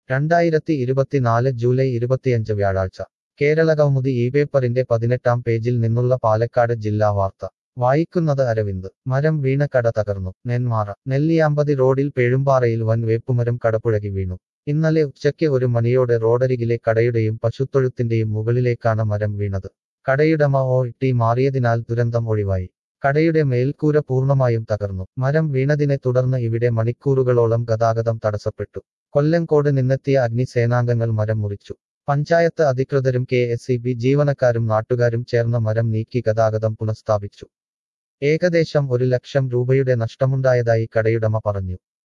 രണ്ടായിരത്തി ഇരുപത്തിനാല് ജൂലൈ ഇരുപത്തിയഞ്ച് വ്യാഴാഴ്ച കേരള കൗമുദി ഈ പേപ്പറിന്റെ പതിനെട്ടാം പേജിൽ നിന്നുള്ള പാലക്കാട് ജില്ലാ വാർത്ത വായിക്കുന്നത് അരവിന്ദ് മരം വീണ കട തകർന്നു നെന്മാറ നെല്ലിയാമ്പതി റോഡിൽ പേഴുമ്പാറയിൽ വൻ വേപ്പുമരം കടപുഴകി വീണു ഇന്നലെ ഉച്ചയ്ക്ക് ഒരു മണിയോടെ റോഡരികിലെ കടയുടെയും പശുത്തൊഴുത്തിന്റെയും മുകളിലേക്കാണ് മരം വീണത് കടയുടമ ഓ ഇട്ടി മാറിയതിനാൽ ദുരന്തം ഒഴിവായി കടയുടെ മേൽക്കൂര പൂർണ്ണമായും തകർന്നു മരം വീണതിനെ തുടർന്ന് ഇവിടെ മണിക്കൂറുകളോളം ഗതാഗതം തടസ്സപ്പെട്ടു കൊല്ലങ്കോട് നിന്നെത്തിയ അഗ്നിസേനാംഗങ്ങൾ മരം മുറിച്ചു പഞ്ചായത്ത് അധികൃതരും കെ എസ് ഇ ബി ജീവനക്കാരും നാട്ടുകാരും ചേർന്ന് മരം നീക്കി ഗതാഗതം പുനഃസ്ഥാപിച്ചു ഏകദേശം ഒരു ലക്ഷം രൂപയുടെ നഷ്ടമുണ്ടായതായി കടയുടമ പറഞ്ഞു